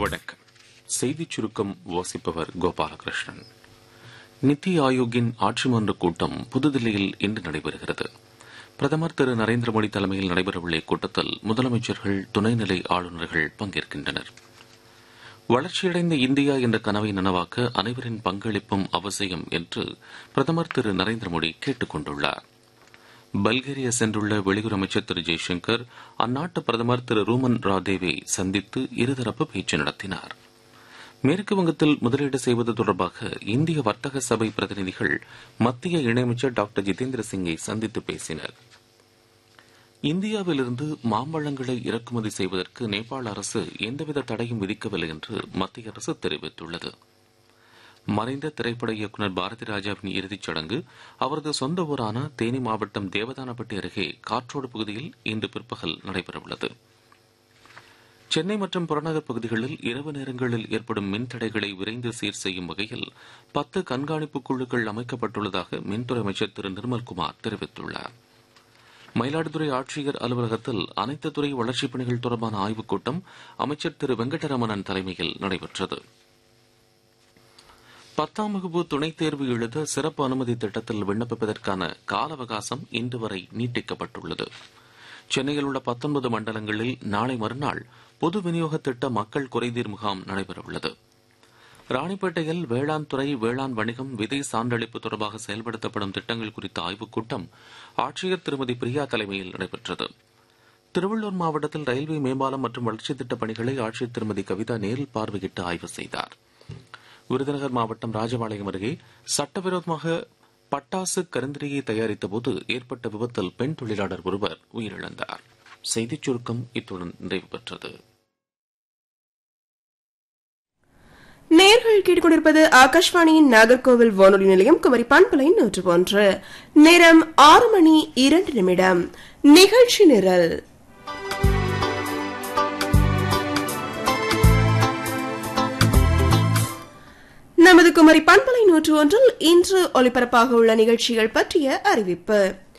வணக்கம் செய்திச் சுருக்கம் வாசிப்பவர் கோபாலகிருஷ்ணன் நித்தி ஆயோக்கின் ஆட்சி மன்ற கூட்டம் புதுதில்லியில் இன்று நடைபெறுகிறது பிரதமர் திரு நரேந்திர மோடி தலைமையில் நடைபெறவுள்ள இக்கூட்டத்தில் முதலமைச்சர்கள் துணைநிலை ஆளுநர்கள் பங்கேற்கின்றனர் வளர்ச்சியடைந்த இந்தியா என்ற கனவை நனவாக்க அனைவரின் பங்களிப்பும் அவசியம் என்று பிரதமர் திரு நரேந்திர மோடி கேட்டுக் கொண்டுள்ளார் பல்கேரியா சென்றுள்ள வெளியுறவு அமைச்சர் திரு ஜெய்சங்கர் அந்நாட்டு பிரதமர் திரு ரூமன் ராதேவை சந்தித்து இருதரப்பு பேச்சு நடத்தினார் மேற்கு வங்கத்தில் முதலீடு செய்வது தொடர்பாக இந்திய வர்த்தக சபை பிரதிநிதிகள் மத்திய இணையமைச்சர் டாக்டர் ஜிதேந்திர சிங்கை சந்தித்து பேசினர் இந்தியாவிலிருந்து மாம்பழங்களை இறக்குமதி செய்வதற்கு நேபாள அரசு எந்தவித தடையும் விதிக்கவில்லை என்று மத்திய அரசு தெரிவித்துள்ளது மறைந்த திரைப்பட இயக்குநர் பாரதி ராஜாவின் இறுதிச் சடங்கு அவரது சொந்த ஊரான தேனி மாவட்டம் தேவதானப்பட்டி அருகே காற்றோடு பகுதியில் இன்று பிற்பகல் நடைபெறவுள்ளது சென்னை மற்றும் புறநகர் பகுதிகளில் இரவு நேரங்களில் ஏற்படும் மின்தடைகளை விரைந்து சீர் செய்யும் வகையில் பத்து கண்காணிப்பு குழுக்கள் அமைக்கப்பட்டுள்ளதாக மின்துறை அமைச்சர் திரு நிர்மல்குமார் தெரிவித்துள்ளார் மயிலாடுதுறை ஆட்சியர் அலுவலகத்தில் அனைத்து துறை வளர்ச்சிப் பணிகள் தொடர்பான ஆய்வுக் கூட்டம் அமைச்சர் திரு வெங்கடரமணன் தலைமையில் நடைபெற்றது பத்தாம் வகுப்பு துணைத் தேர்வு எழுத சிறப்பு அனுமதி திட்டத்தில் விண்ணப்பிப்பதற்கான கால அவகாசம் இன்று வரை நீட்டிக்கப்பட்டுள்ளது சென்னையில் உள்ள பத்தொன்பது மண்டலங்களில் நாளை மறுநாள் பொது விநியோக திட்ட மக்கள் குறைதீர் முகாம் நடைபெறவுள்ளது ராணிப்பேட்டையில் வேளாண் துறை வேளாண் வணிகம் விதை சான்றளிப்பு தொடர்பாக செயல்படுத்தப்படும் திட்டங்கள் குறித்த ஆய்வுக் கூட்டம் ஆட்சியர் திருமதி பிரியா தலைமையில் நடைபெற்றது திருவள்ளூர் மாவட்டத்தில் ரயில்வே மேம்பாலம் மற்றும் வளர்ச்சித் திட்டப் பணிகளை ஆட்சியர் திருமதி கவிதா நேரில் பார்வையிட்டு ஆய்வு செய்தார் விருதுநகர் மாவட்டம் ராஜபாளையம் அருகே சட்டவிரோதமாக பட்டாசு கருந்திரியை தயாரித்தபோது ஏற்பட்ட விபத்தில் பெண் தொழிலாளர் ஒருவர் உயிரிழந்தார் செய்திச் சுருக்கம் இத்துடன் நிறைவு பெற்றது நேர்கள் கேட்டுக்கொண்டிருப்பது ஆகாஷ்வாணியின் நாகர்கோவில் வானொலி நிலையம் குமரி பண்பலை நூற்று ஒன்று நேரம் ஆறு மணி இரண்டு நிமிடம் நிகழ்ச்சி நிரல் நமது குமரி பண்பலை நூற்று ஒன்றில் இன்று ஒலிபரப்பாக உள்ள நிகழ்ச்சிகள் பற்றிய அறிவிப்பு